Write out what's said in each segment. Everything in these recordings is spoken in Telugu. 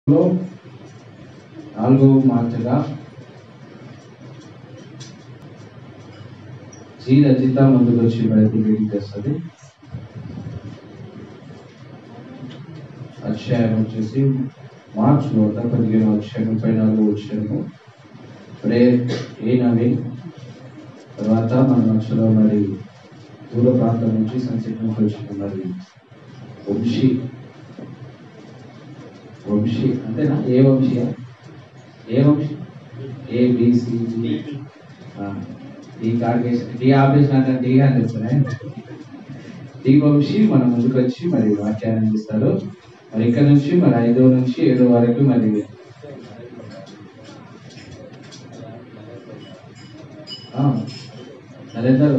లో నాలుగవ మాటగా జీ రజిత ముందుకు వచ్చి బైబిల్ రీడింగ్ చేస్తుంది అధ్యాయం వచ్చేసి మార్చ్ నూట పదిహేను అధ్యాయం ముప్పై నాలుగు వచ్చాము ప్రేయర్ ఏ నవీన్ తర్వాత మన మధ్యలో మరి దూర ప్రాంతం నుంచి సంసిట్ నుంచి వచ్చిన మరి వంశీ వంశీ అంతేనా A Vamshi A Vamshi A BC D కార్గేషన్ డి ఆపరేషన్ అంటే డి అని చెప్తున్నాయి డి వంశీ మన ముందుకు వచ్చి మరి వాక్యాన్ని అందిస్తారు మరి ఇక్కడ నుంచి మరి ఐదో నుంచి ఏడో వరకు మరి ఆ, నరేందర్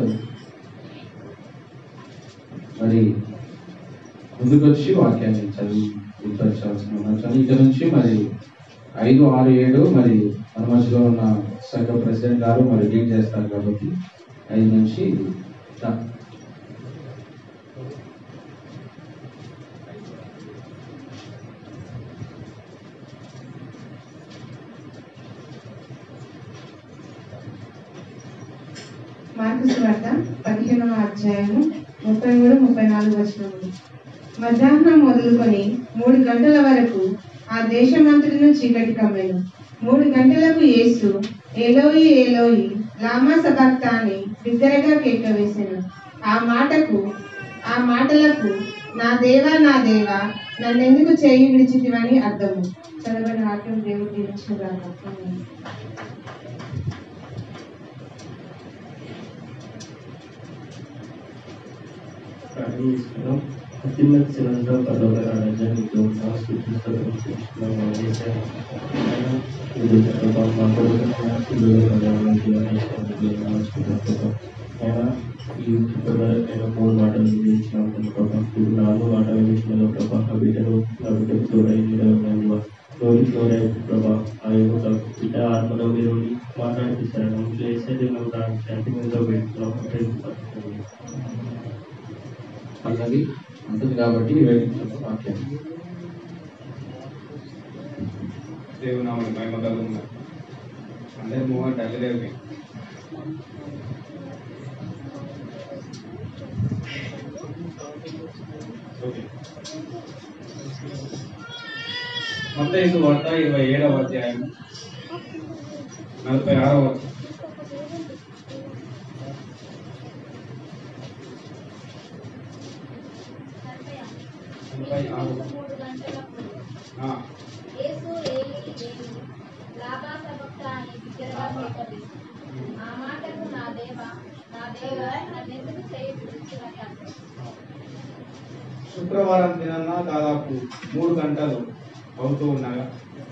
మరి ముందుకు వచ్చి వాక్యాన్ని చదివి వినిపించాల్సిన ఉన్నట్టు ఇక్కడ నుంచి మరి ఐదు ఆరు ఏడు మరి మన మధ్యలో ఉన్న సంఘ ప్రెసిడెంట్ గారు మరి లీడ్ చేస్తారు కాబట్టి ఐదు నుంచి రా. మార్కు సువార్త పదిహేనవ అధ్యాయము ముప్పై మూడు ముప్పై నాలుగు వచనములు మధ్యాహ్నం మొదలుకొని మూడు గంటల వరకు ఆ దేశమంతటిను చీకటి కమ్మెను మూడు గంటలకు యేసు ఏలోయి ఏలోయి లామా సబాక్తా అని బిగ్గరగా కేక వేసెను ఆ మాటకు ఆ మాటలకు నా దేవా నా దేవా నన్నెందుకు చేయి విడిచితివని అర్థము చదవని వాక్యం దేవుడు దీవించుగాక ఆమేన్. ప్రారంభిస్తున్నాం అత్యున్నత శివంతో పదవ రాజ్యాన్ని దేవుడు సూచిస్తూ సూచిస్తున్నాం ఇది ప్రభావం మా ఆయన ఈ ప్రభావం నేను మూడు మాటలు విధించినాం ప్రభావం ఇప్పుడు నాలుగు మాటలు విధించిన ప్రభా ఆ బిడ్డను నా బిడ్డకు తోడై తోడి తోడై ప్రభా ఆ యొక్క బిడ్డ ఆత్మలో మీరు మాట్లాడిపిస్తాను చేసేది మేము దాని శాంతి మీద పెట్టుకున్నాం అన్నది ఉంటుంది కాబట్టి వేదిక వాక్యం దేవునామని మహిమ కలుగును అందరి మూమెంట్ అల్లలేవి ఓకే మత్తయి వార్త ఇరవై ఏడవ అధ్యాయం నలభై ఆరవ నలభై ఆరు మూడు గంటలకు ఆ, యేసు ఏలి ఏలి లాభా సభక్త అని బిగ్గరగా కేకవేసి ఆ మాటకు నా దేవ నా దేవ నన్నెందుకు చేయి విడిచివని అర్థం శుక్రవారం దినాన దాదాపు మూడు గంటలు అవుతూ ఉండగా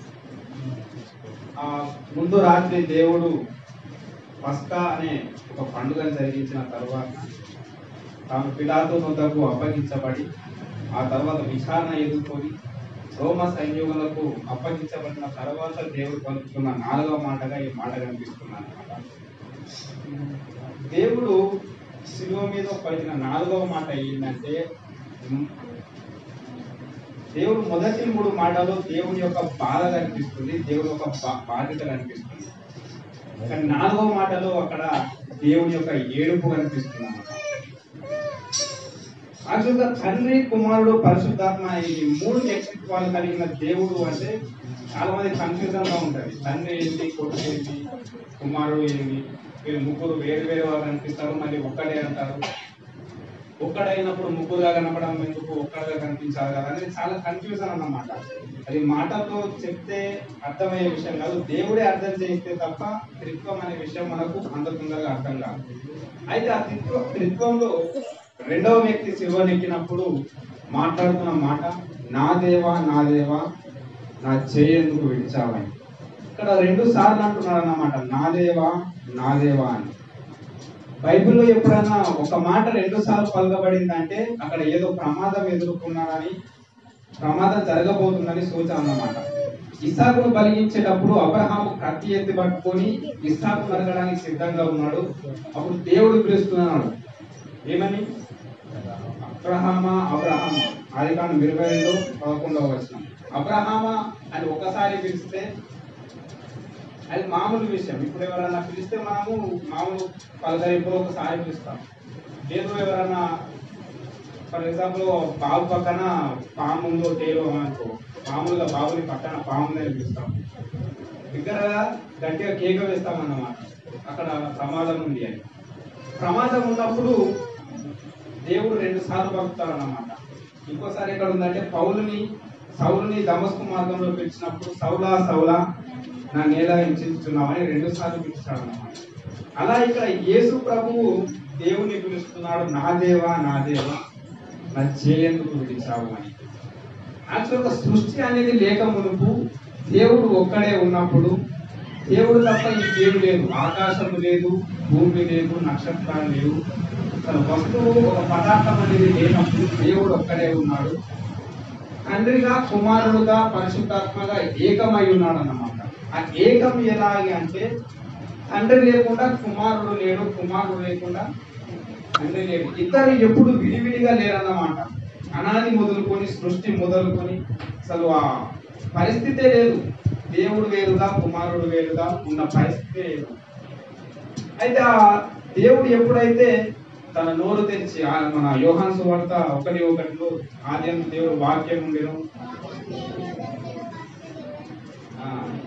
ఆ ముందు రాత్రి దేవుడు పస్కా అనే ఒక పండుగను జరిగించిన తర్వాత తాను పిలాతు వద్దకు అప్పగించబడి ఆ తర్వాత విచారణ ఎదుర్కొని రోమ సైన్యములకు అప్పగించబడిన తర్వాత దేవుడు పలుకుతున్న నాలుగవ మాటగా ఈ మాట కనిపిస్తున్నాను అనమాట దేవుడు శిలువ మీద పలికిన నాలుగవ మాట ఏంటంటే ఉమ్, దేవుడు మొదటి మూడు మాటలు దేవుడి యొక్క బాధ కనిపిస్తుంది దేవుడి యొక్క బా- బాధ్యత కనిపిస్తుంది కానీ నాలుగవ మాటలో అక్కడ దేవుడి యొక్క ఏడుపు కనిపిస్తుంది అన్నమాట యాక్చువల్గా తండ్రి కుమారుడు పరిశుద్ధాత్మ ఈ మూడు వ్యక్తిత్వాలు కలిగిన దేవుడు అంటే చాలా మంది కన్ఫ్యూజన్ గా ఉంటది తండ్రి ఏంటి కొడుకు ఏంటి కుమారుడు ఏంటి వీళ్ళు ముగ్గురు వేరు వేరు వాళ్ళు కనిపిస్తారు మళ్ళీ ఒక్కడే అంటారు ఒక్కడైనప్పుడు ముగ్గురుగా కనపడడం ఎందుకు ఒక్కడిగా కనిపించాలి కదా అనేది చాలా కన్ఫ్యూజన్ అన్నమాట అది మాటతో చెప్తే అర్థమయ్యే విషయం కాదు దేవుడే అర్థం చేయిస్తే తప్ప త్రిత్వం అనే విషయం మనకు అంత తొందరగా అర్థం కాదు అయితే ఆ త్రిత్వ త్రిత్వంలో రెండవ వ్యక్తి శివనెక్కినప్పుడు మాట్లాడుతున్న మాట నా దేవా నా దేవా నా చేయందుకు విడిచావని ఇక్కడ రెండు సార్లు అంటున్నాడు అన్నమాట నా దేవా నా దేవా అని బైబిల్లో ఎప్పుడైనా ఒక మాట రెండు సార్లు పలకబడిందంటే అక్కడ ఏదో ప్రమాదం ఎదుర్కొన్నాడని ప్రమాదం జరగబోతుందని సూచన అన్నమాట ఇస్సాకును బలిగించేటప్పుడు అబ్రహాము కత్తి ఎత్తి పట్టుకొని ఇస్సాకు నరగడానికి సిద్ధంగా ఉన్నాడు అప్పుడు దేవుడు పిలుస్తున్నాడు ఏమని అబ్రహామా అబ్రహామా ఆది కాండం ఇరవై రెండు పదకొండవ వచనం అబ్రహామా అని ఒకసారి పిలిస్తే అది మామూలు విషయం ఇప్పుడు ఎవరైనా పిలిస్తే మనము మామూలు పలకరి ఇప్పుడు ఒకసారి పిలుస్తాం లేదు ఎవరైనా ఫర్ ఎగ్జాంపుల్ బాబు పక్కన పాము ఉందో తేలో అనుకో మామూలుగా బాబుని పక్కన పాము ఉందని పిలుస్తాం బిగ్గరగా గట్టిగా కేక వేస్తామన్నమాట అక్కడ ప్రమాదం ఉంది అని ప్రమాదం ఉన్నప్పుడు దేవుడు రెండు సార్లు పంపుతాడు అన్నమాట ఇంకోసారి ఎక్కడ ఉందంటే పౌలుని సౌలుని దమస్కు మార్గంలో పిలిచినప్పుడు సౌలా సౌలా నా నేల హింసించుతున్నామని రెండు సార్లు పిలిచాడు అన్నమాట అలా ఇక్కడ యేసు ప్రభువు దేవుని పిలుస్తున్నాడు నా దేవా నా దేవా నా చేయందుకు విడిచావు అని యాక్చువల్గా సృష్టి అనేది లేక మునుపు దేవుడు ఒక్కడే ఉన్నప్పుడు దేవుడు తప్ప ఇంకేం లేదు ఆకాశం లేదు భూమి లేదు నక్షత్రాలు లేవు అసలు వస్తువు ఒక పదార్థం అనేది లేనప్పుడు దేవుడు ఒక్కడే ఉన్నాడు తండ్రిగా కుమారుడుగా పరిశుద్ధాత్మగా ఏకమై ఉన్నాడు అన్నమాట ఆ ఏకం ఎలాగే అంటే తండ్రి లేకుండా కుమారుడు లేడు కుమారుడు లేకుండా తండ్రి లేడు ఇద్దరు ఎప్పుడు విడివిడిగా లేరన్నమాట అనాది మొదలుకొని సృష్టి మొదలుకొని అసలు ఆ పరిస్థితే లేదు దేవుడు వేరుగా కుమారుడు వేరుగా ఉన్న పరిస్థితే లేదు అయితే ఆ దేవుడు ఎప్పుడైతే తన నోరు తెరిచి ఆ మన యోహాన్ సువార్త ఒకటి ఒకటిలో ఆద్యం దేవుడు వాక్యం ఉండేను ఆ,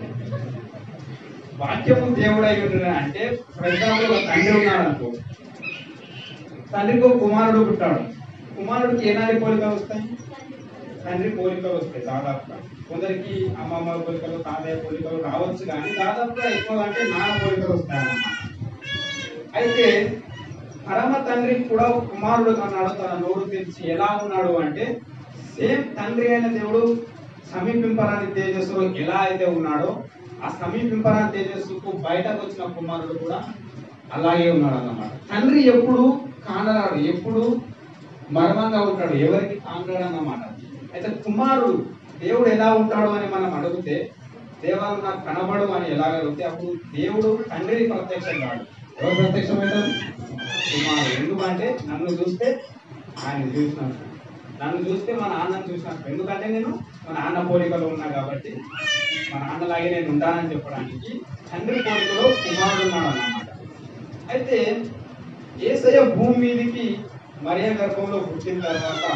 వాక్యము దేవుడు అయి ఉండడు అంటే ఫర్ ఎగ్జాంపుల్ ఒక తండ్రి ఉన్నాడు అనుకో తండ్రికి ఒక కుమారుడు పుట్టాడు కుమారుడికి ఏనాటి పోలికలు వస్తాయి తండ్రి పోలికలు వస్తాయి దాదాపుగా కొందరికి అమ్మమ్మ పోలికలు తాతయ్య పోలికలు రావచ్చు కానీ దాదాపుగా ఎక్కువ అంటే నాన్న పోలికలు వస్తాయి అన్నమాట అయితే పరమ తండ్రి కూడా ఒక కుమారుడు అన్నాడు తన నోరు తెరిచి ఎలా ఉన్నాడు అంటే సేమ్ తండ్రి అయిన దేవుడు సమీపింపరాని తేజస్సులో ఎలా అయితే ఉన్నాడో ఆ సమీపింపరాని తేజస్సుకు బయటకు వచ్చిన కుమారుడు కూడా అలాగే ఉన్నాడు అన్నమాట తండ్రి ఎప్పుడు కానరాడు ఎప్పుడు మర్మంగా ఉంటాడు ఎవరికి కానరాడు అన్నమాట అయితే కుమారుడు దేవుడు ఎలా ఉంటాడు అని మనం అడిగితే దేవాలు నాకు కనబడు అని ఎలా అడిగితే అప్పుడు దేవుడు తండ్రి ప్రత్యక్షం కాడు ఎవరు ప్రత్యక్షమవుతారు కుమారుడు ఎందుకంటే నన్ను చూస్తే ఆయన చూసినట్టు నన్ను చూస్తే మా నాన్నను చూసినట్టు ఎందుకంటే నేను మా నాన్న పోలికలో ఉన్నా కాబట్టి మా నాన్నలాగే నేను ఉంటానని చెప్పడానికి తండ్రి పోలికలో కుమారుడు ఉన్నాడు అన్నమాట అయితే ఏసయ్య భూమి మీదకి మరియ గర్భంలో పుట్టిన తర్వాత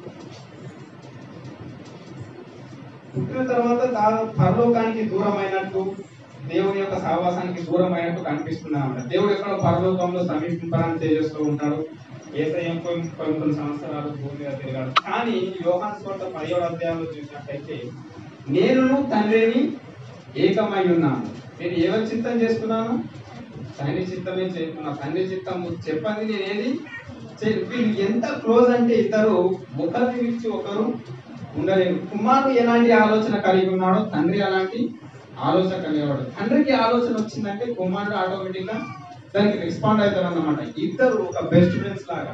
పుట్టిన తర్వాత తాను పరలోకానికి దూరమైనట్టు దేవుని యొక్క సహవాసానికి దూరం అయినట్టు కనిపిస్తుంది అన్నమాట దేవుడు ఎక్కడ పరలోకంలో సమీపింపరాని తేజస్సులో ఉంటాడు ఏసయ్యం కొన్ని కొన్ని కొన్ని సంవత్సరాలు భూమి మీద తిరిగాడు కానీ యోహాన్ స్వార్థ పదిహేడు అధ్యాయంలో చూసినట్టయితే నేనును తండ్రిని ఏకమై ఉన్నాను నేను ఎవరి చిత్తం చేస్తున్నాను తండ్రి చిత్తమే చేస్తున్నా తండ్రి చిత్తం చెప్పండి నేను ఏది చే- వీళ్ళు ఎంత క్లోజ్ అంటే ఇద్దరు ఒకరిని విడిచి ఒకరు ఉండలేరు కుమారుడు ఎలాంటి ఆలోచన కలిగి ఉన్నాడో తండ్రి అలాంటి ఆలోచన కలిగేవాడు తండ్రికి ఆలోచన వచ్చిందంటే కుమారుడు ఆటోమేటిక్ గా దానికి రెస్పాండ్ అవుతారు అన్నమాట ఇద్దరు ఒక బెస్ట్ ఫ్రెండ్స్ లాగా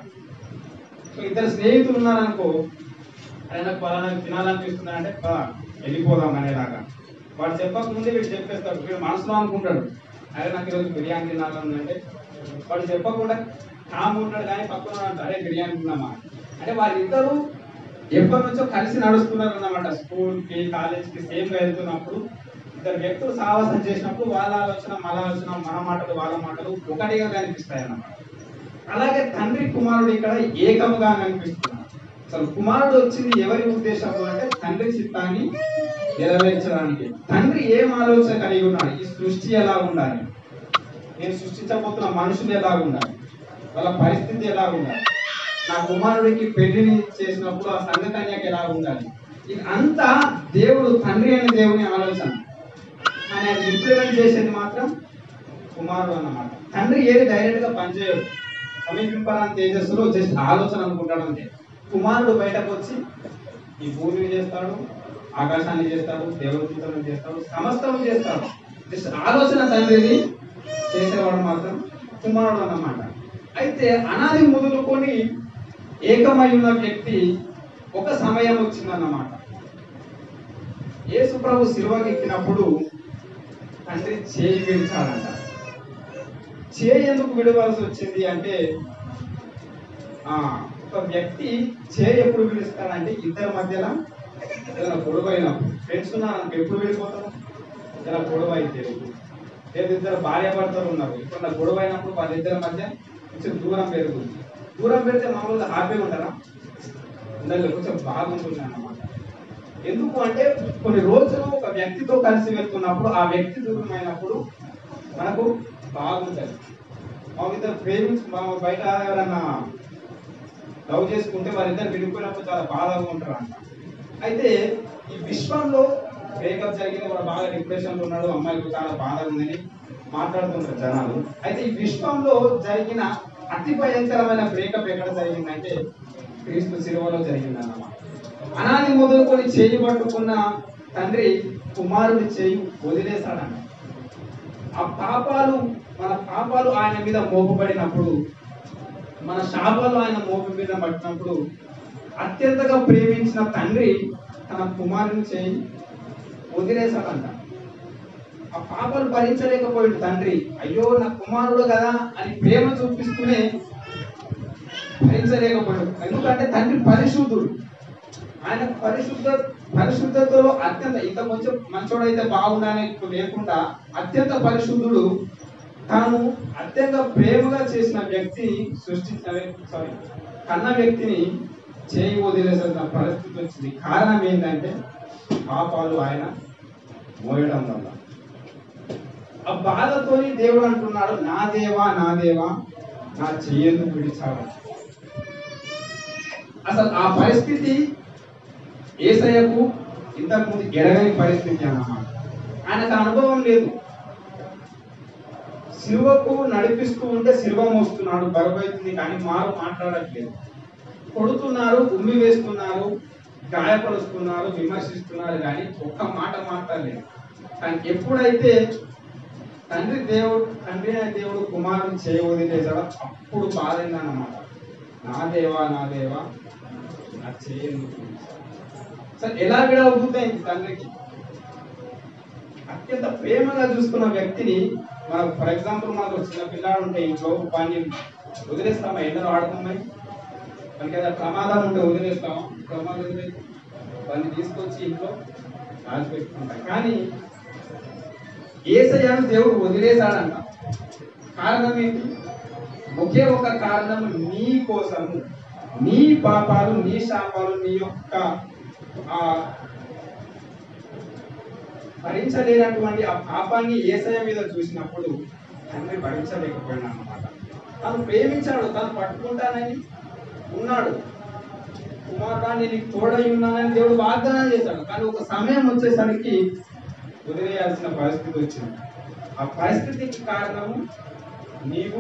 సో ఇద్దరు స్నేహితులు ఉన్నారనుకో ఆయన పలానా తినాలనిపిస్తుంది అంటే పద వెళ్ళిపోదాం అనేలాగా వాడు చెప్పకముందే వీడు చెప్పేస్తాడు వీడు మనసులో అనుకుంటాడు అరే నాకు ఈరోజు బిర్యానీ తినాలంటే వాడు చెప్పకుండా కాము ఉంటాడు కానీ పక్కన ఉన్నాడు అంటాడు, అరే బిర్యానీ తిన్నామా అంటే వాళ్ళిద్దరూ ఎప్పటి నుంచో కలిసి నడుస్తున్నారు అన్నమాట స్కూల్ కి కాలేజ్ కి సేమ్ గా వెళ్తున్నప్పుడు ఇద్దరు వ్యక్తులు సావాసం చేసినప్పుడు వాళ్ళ ఆలోచన మన ఆలోచన మన మాటలు వాళ్ళ మాటలు ఒకటిగా కనిపిస్తాయి అన్నమాట అలాగే తండ్రి కుమారుడు ఇక్కడ ఏకముగా కనిపిస్తున్నారు అసలు కుమారుడు వచ్చింది ఎవరి ఉద్దేశంలో అంటే తండ్రి చిత్తాన్ని నెరవేర్చడానికి తండ్రి ఏం ఆలోచన కలిగి ఉన్నాడు ఈ సృష్టి ఎలా ఉండాలి నేను సృష్టించబోతున్న మనుషులు ఎలా ఉండాలి వాళ్ళ పరిస్థితి ఎలా ఉండాలి నా కుమారుడికి పెళ్లిని చేసినప్పుడు ఆ సంఘ కన్యకి ఎలా ఉండాలి ఇది అంతా దేవుడు తండ్రి అనే దేవుని ఆలోచన కానీ అది ఇంప్లిమెంట్ చేసేది మాత్రం కుమారుడు అన్నమాట తండ్రి ఏది డైరెక్ట్ గా పనిచేయడు సమీపింపరాని తేజస్సులో జస్ట్ ఆలోచన అనుకుంటాడు అంతే కుమారుడు బయటకు వచ్చి ఈ భూమిని చేస్తాడు ఆకాశాన్ని చేస్తాడు దేవుడి చిత్రం చేస్తాడు సమస్తం చేస్తాడు జస్ట్ ఆలోచన తండ్రిది చేసేవాడు మాత్రం కుమారుడు అన్నమాట అయితే అనాది మొదలుకొని ఏకమై ఉన్న వ్యక్తి ఒక సమయం వచ్చిందన్నమాట యేసు ప్రభు శిలువకి ఎక్కినప్పుడు తండ్రి చేయి విడిచాడంట చేయి ఎందుకు విడవలసి వచ్చింది అంటే ఆ ఒక వ్యక్తి చేయి ఎప్పుడు విడుస్తాడంటే ఇద్దరి మధ్యలో ఏదైనా గొడవ అయినప్పుడు ఫ్రెండ్స్ ఉన్నారు అనుకో, ఎప్పుడు వెళ్ళిపోతారు ఇలా గొడవ అయితే లేదా ఇద్దరు భార్య భర్తలు ఉన్నారు ఇప్పుడు నా గొడవ అయినప్పుడు వాళ్ళిద్దరి మధ్య కొంచెం దూరం పెరుగుతుంది దూరం పెడితే మామూలుగా హ్యాపీగా ఉంటారా ఉండలేదు కొంచెం బాగుంటుంది అన్నమాట ఎందుకు అంటే కొన్ని రోజులు ఒక వ్యక్తితో కలిసి వెళ్తున్నప్పుడు ఆ వ్యక్తి దూరమైనప్పుడు మనకు బాగుంటుంది మా ఇద్దరు ప్రేమించి మా బయట ఎవరన్నా లవ్ చేసుకుంటే వారిద్దరు విడిపోయినప్పుడు చాలా బాధగా ఉంటారు అంట అయితే ఈ విశ్వంలో బ్రేకప్ జరిగింది వాడు బాగా డిప్రెషన్ లో ఉన్నాడు అమ్మాయికి చాలా బాధగా ఉందని మాట్లాడుతుంటారు జనాలు అయితే ఈ విశ్వంలో జరిగిన అతి భయంకరమైన బ్రేకప్ ఎక్కడ జరిగిందంటే క్రీస్తు శిలువలో జరిగింది అన్నమాట అనాది మొదలుకొని చేయి పట్టుకున్న తండ్రి కుమారుడి చేయి వదిలేశాడంట ఆ పాపాలు మన పాపాలు ఆయన మీద మోపబడినప్పుడు మన శాపాలు ఆయన మోపి మీద పట్టినప్పుడు అత్యంతగా ప్రేమించిన తండ్రి తన కుమారుని చేయి వదిలేశాడంట ఆ పాపాలు భరించలేకపోయాడు తండ్రి అయ్యో నా కుమారుడు కదా అని ప్రేమ చూపిస్తూనే భరించలేకపోయాడు ఎందుకంటే తండ్రి పరిశుద్ధుడు ఆయన పరిశుద్ధ పరిశుద్ధతలో అత్యంత ఇంత కొంచెం మంచోడైతే బాగుండాలని లేకుండా అత్యంత పరిశుద్ధుడు తాను అత్యంత ప్రేమగా చేసిన వ్యక్తి సృష్టించిన సారీ కన్న వ్యక్తిని చేయి వదిలేసిన పరిస్థితి వచ్చింది కారణం ఏంటంటే పాపాలు ఆయన మోయడం వల్ల ఆ బాధతోని దేవుడు అంటున్నాడు నా దేవా నా దేవా నా చెయ్యను విడిచాడు అసలు ఆ పరిస్థితి ఏసయ్యకు ఇంతకు ముందు ఎరగని పరిస్థితి అన్నమాట ఆయనకు ఆ అనుభవం లేదు సిలువకు నడిపిస్తూ ఉంటే సిలువ మోస్తున్నాడు బరువైతుంది కానీ మారు మాట్లాడట్లేదు కొడుతున్నారు ఉమ్మి వేస్తున్నారు గాయపరుస్తున్నారు విమర్శిస్తున్నారు కానీ ఒక్క మాట మాట్లాడలేదు కానీ ఎప్పుడైతే తండ్రి దేవుడు తండ్రి అయిన దేవుడు కుమారుని చేయ వదిలేసాడో అప్పుడు బాధైందన్నమాట నా దేవా నా దేవా నా చేయను సరే ఎలా విడవబుద్దైంది తండ్రికి అత్యంత ప్రేమగా చూసుకున్న వ్యక్తిని మనకు ఫర్ ఎగ్జాంపుల్ మనకు ఒక చిన్న పిల్లాడు ఉంటే ఇంట్లో వాడిని వదిలేస్తామా ఎండలో ఆడుకున్నాయి మనకి ఏదైనా ప్రమాదం ఉంటే వదిలేస్తామా ప్రమాదం వదిలేదు వాడిని తీసుకొచ్చి ఇంట్లో దాచిపెట్టుకుంటాం కానీ ఏసయ్యాను దేవుడు వదిలేశాడంట కారణం ఏంటి ఒకే ఒక కారణం నీ కోసము నీ పాపాలు నీ శాపాలు నీ యొక్క ఆ భరించలేనటువంటి ఆ పాపాన్ని ఏసయ మీద చూసినప్పుడు తండ్రి భరించలేకపోయినా అన్నమాట తను ప్రేమించాడు తను పట్టుకుంటానని ఉన్నాడు కుమారుడా నేను నీకు తోడై ఉన్నానని దేవుడు వాగ్దానం చేశాడు కానీ ఒక సమయం వచ్చేసరికి వదిలేయాల్సిన పరిస్థితి వచ్చింది ఆ పరిస్థితికి కారణము నీవు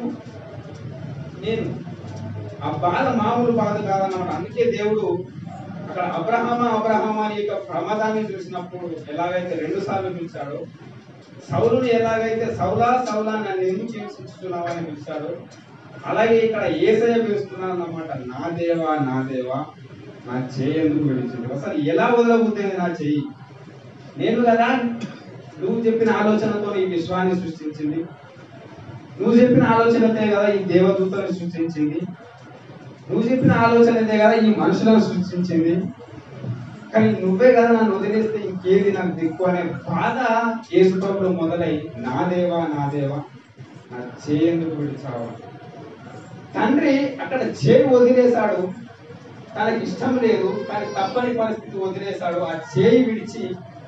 నేను ఆ బాధ మామూలు బాధ కాదన్నమాట అందుకే దేవుడు అక్కడ అబ్రహమ అబ్రహమ అని యొక్క ప్రమాదాన్ని చూసినప్పుడు ఎలాగైతే రెండు సార్లు పిలిచాడో సౌలుని ఎలాగైతే సౌలా సౌలా నన్ను ఎందుకు హింసించుతున్నావు అని పిలిచాడో అలాగే ఇక్కడ ఏసయ పిలుస్తున్నాను అన్నమాట నా దేవా నా దేవా నా చేయి ఎందుకు విడిచింది అసలు ఎలా వదలబుద్దేది నా చెయ్యి నేను కదా నువ్వు చెప్పిన ఆలోచనతో ఈ విశ్వాన్ని సృష్టించింది నువ్వు చెప్పిన ఆలోచనతే కదా ఈ దేవదూతలను సృష్టించింది నువ్వు చెప్పిన ఆలోచనతే కదా ఈ మనుషులను సృష్టించింది కానీ నువ్వే కదా నన్ను వదిలేస్తే ఇంకేది నాకు దిక్కు అనే బాధ ఏసుప్రభుడు మొదలై నా దేవా నా దేవా నా చేయందుకు విడిచావా తండ్రి అక్కడ చేయి వదిలేశాడు తనకి ఇష్టం లేదు కానీ తప్పని పరిస్థితి వదిలేశాడు ఆ చేయి విడిచి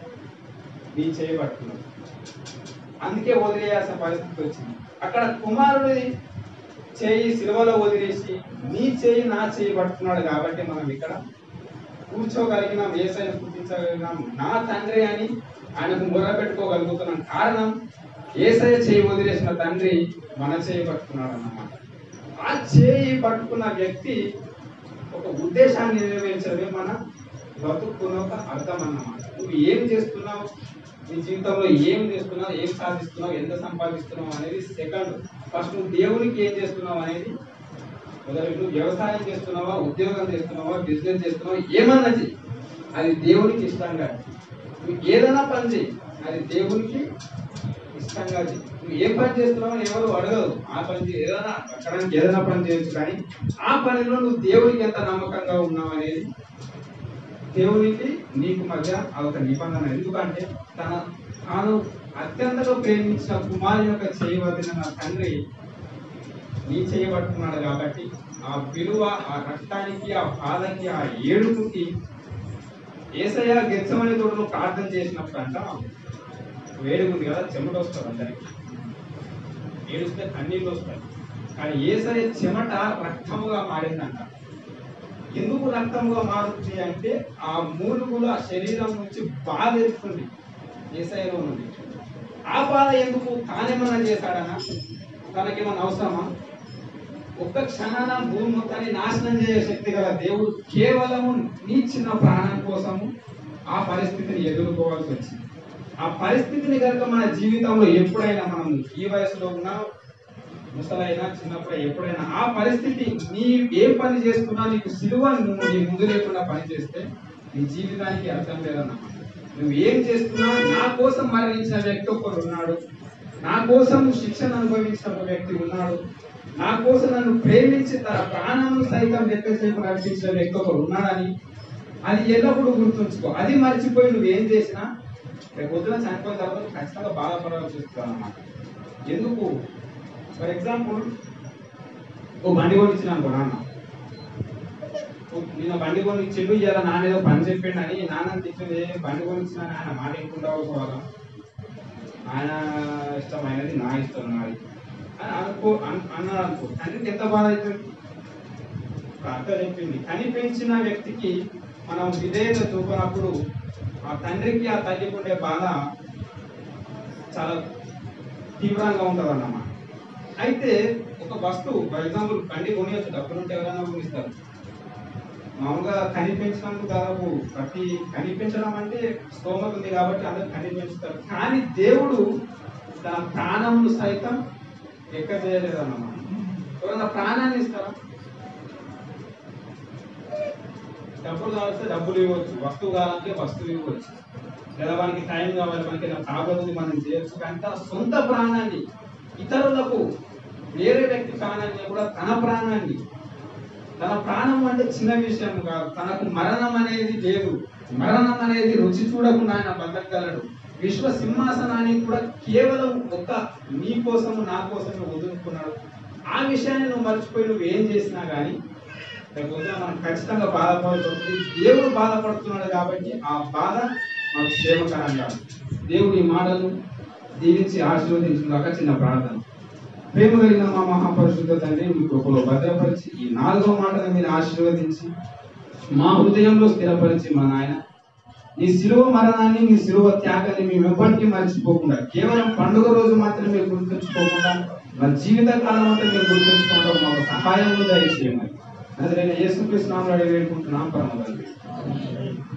నీ చేయి పట్టుకున్నాడు అందుకే వదిలేయాల్సిన పరిస్థితి వచ్చింది అక్కడ కుమారుడి చేయి సిలువలో వదిలేసి నీ చేయి నా చేయి పట్టుకున్నాడు కాబట్టి మనం ఇక్కడ కూర్చోగలిగినాం ఏసైని గుర్తించగలిగినాం నా తండ్రి అని ఆయనకు మొర పెట్టుకోగలుగుతున్నాం కారణం ఏసయ చేయి వదిలేసిన తండ్రి మన చేయి పట్టుకున్నాడు అన్నమాట ఆ చేయి పట్టుకున్న వ్యక్తి ఒక ఉద్దేశాన్ని నెరవేర్చడమే మన బతుకున్న ఒక అర్థం అన్నమాట నువ్వు ఏం చేస్తున్నావు నీ జీవితంలో ఏం చేస్తున్నావు ఏం సాధిస్తున్నావు ఎంత సంపాదిస్తున్నావు అనేది సెకండ్ ఫస్ట్ నువ్వు దేవునికి ఏం చేస్తున్నావు అనేది మొదలు నువ్వు వ్యవసాయం చేస్తున్నావా ఉద్యోగం చేస్తున్నావా బిజినెస్ చేస్తున్నావా ఏమన్నా చెయ్యి అది దేవునికి ఇష్టంగా నువ్వు ఏదైనా పని చెయ్యి అది దేవునికి ఇష్టంగా చెయ్యి నువ్వు ఏ పని చేస్తున్నావు అని ఎవరు అడగదు ఆ పని చేయి. ఏదైనా బతకడానికి ఏదైనా పని చేయొచ్చు కానీ ఆ పనిలో నువ్వు దేవునికి ఎంత నమ్మకంగా ఉన్నావు అనేది దేవునికి నీకు మధ్య అదొక నిబంధన ఎందుకంటే తన తాను అత్యంతగా ప్రేమించిన కుమారు యొక్క చేయవలసిన నా తండ్రి నీ చేయబట్టుకున్నాడు కాబట్టి ఆ విలువ ఆ రక్తానికి ఆ బాధకి ఆ ఏడుపుకి ఏసయ్య గెచ్చమని తోటలో ప్రార్థన చేసినప్పుడు అంట వేడిగా ఉంది కదా చెమట వస్తుంది అందరికి ఏడుస్తే కన్నీళ్ళు వస్తాయి కానీ ఏసయ్య చెమట రక్తముగా మారిందంట ఎందుకు రక్తముగా మారుతుంది అంటే ఆ మూలుగుల శరీరం నుంచి బాధ ఎత్తుంది ఏసఐలో నుండి ఆ బాధ ఎందుకు తానేమన్నా చేశాడనా తనకేమన్నా అవసరమా ఒక్క క్షణాన భూమి మొత్తాన్ని నాశనం చేసే శక్తి గల దేవుడు కేవలము నీ చిన్న ప్రాణం కోసము ఆ పరిస్థితిని ఎదుర్కోవాల్సి వచ్చింది ఆ పరిస్థితిని కనుక మన జీవితంలో ఎప్పుడైనా మనం ఈ వయసులో ఉన్నా ముసలైనా చిన్నప్పుడు ఎప్పుడైనా ఆ పరిస్థితి నీ ఏ పని చేస్తున్నా నీకు సిలువ నువ్వు నీ ముందు లేకుండా పని చేస్తే నీ జీవితానికి అర్థం లేదన్న నువ్వు ఏం చేస్తున్నా నా కోసం మరణించిన వ్యక్తి ఒకరు ఉన్నాడు నా కోసం శిక్షణ అనుభవించిన ఒక వ్యక్తి ఉన్నాడు నా కోసం నన్ను ప్రేమించి తన ప్రాణం సైతం లెక్కసేపు నడిపించిన వ్యక్తి ఒకరు ఉన్నాడని అది ఎల్లప్పుడూ గుర్తుంచుకో అది మర్చిపోయి నువ్వేం చేసినా రేపు పొద్దున చనిపోయిన తర్వాత ఖచ్చితంగా బాధపడాల్సి వస్తుంది అన్నమాట ఎందుకు ఫర్ ఎగ్జాంపుల్ ఓ బండి కొనిచ్చిన అనుకో నాన్న ఓ నేను బండి కొనిచ్చిండు ఇలా నాన్న ఏదో పని చెప్పిండు అని నాన్న తిట్టింది బండి కొనిచ్చిన ఆయన మాట వినుకుంటా పోవాలా ఆయన ఇష్టమైనది నా ఇష్టం నాది అని అనుకో అన్- అన్నాడు అనుకో తండ్రికి ఎంత బాధ అవుతుంది ఒక అక్క చెప్పింది కనిపించిన వ్యక్తికి మనం విధేయత చూపినప్పుడు ఆ తండ్రికి ఆ తల్లికి ఉండే బాధ చాలా తీవ్రంగా ఉంటుంది అన్నమాట అయితే ఒక వస్తువు ఫర్ ఎగ్జాంపుల్ బండి కొనియచ్చు డబ్బులు ఉంటే ఎవరైనా కొనిస్తారు మామూలుగా కనిపించినందుకు దాదాపు ప్రతి కనిపించడం అంటే స్తోమత ఉంది కాబట్టి అందరు కనిపించుతారు కానీ దేవుడు తన ప్రాణమును సైతం ఎక్క చేయలేదు అన్నమాట ఎవరైనా ప్రాణాన్ని ఇస్తారా డబ్బులు కావాల్సి డబ్బులు ఇవ్వచ్చు వస్తువు కావాలంటే వస్తువు ఇవ్వచ్చు లేదా మనకి టైం కావాలి మనకి ఏదైనా ప్రాబ్లం ఉంది మనం చేయొచ్చు కానీ తన సొంత ప్రాణాన్ని ఇతరులకు వేరే వ్యక్తి ప్రాణాన్ని కూడా తన ప్రాణాన్ని తన ప్రాణం అంటే చిన్న విషయం కాదు తనకు మరణం అనేది లేదు మరణం అనేది రుచి చూడకుండా ఆయన బతకగలడు విశ్వ సింహాసనానికి కూడా కేవలం ఒక నీ కోసము నా కోసమే వదులుకున్నాడు ఆ విషయాన్ని నువ్వు మర్చిపోయి నువ్వు ఏం చేసినా కానీ లేకపోతే మనం ఖచ్చితంగా బాధపడుతుంది దేవుడు బాధపడుతున్నాడు కాబట్టి ఆ బాధ మనకు క్షేమకరం కాదు దేవుడు ఈ మాటలు దీవించి ఆశీర్వదించిన చిన్న ప్రార్థన ప్రేమ కలిగిన మా మహాపరిశుద్ధ తండ్రి మీ కృపలో భద్రపరిచి ఈ నాలుగో మాటను మీరు ఆశీర్వదించి మా హృదయంలో స్థిరపరిచి మా నాయన నీ శిలువ మరణాన్ని నీ శిలువ త్యాగాన్ని మేము ఎప్పటికీ మర్చిపోకుండా కేవలం పండుగ రోజు మాత్రమే గుర్తుంచుకోకుండా మా జీవిత కాలం అంతా మేము గుర్తుంచుకోవడం మాకు సహాయం దయచేయమని అదే యేసుకృష్ణ నామములో అడిగి వేడుకుంటున్నాం పరమ తండ్రి.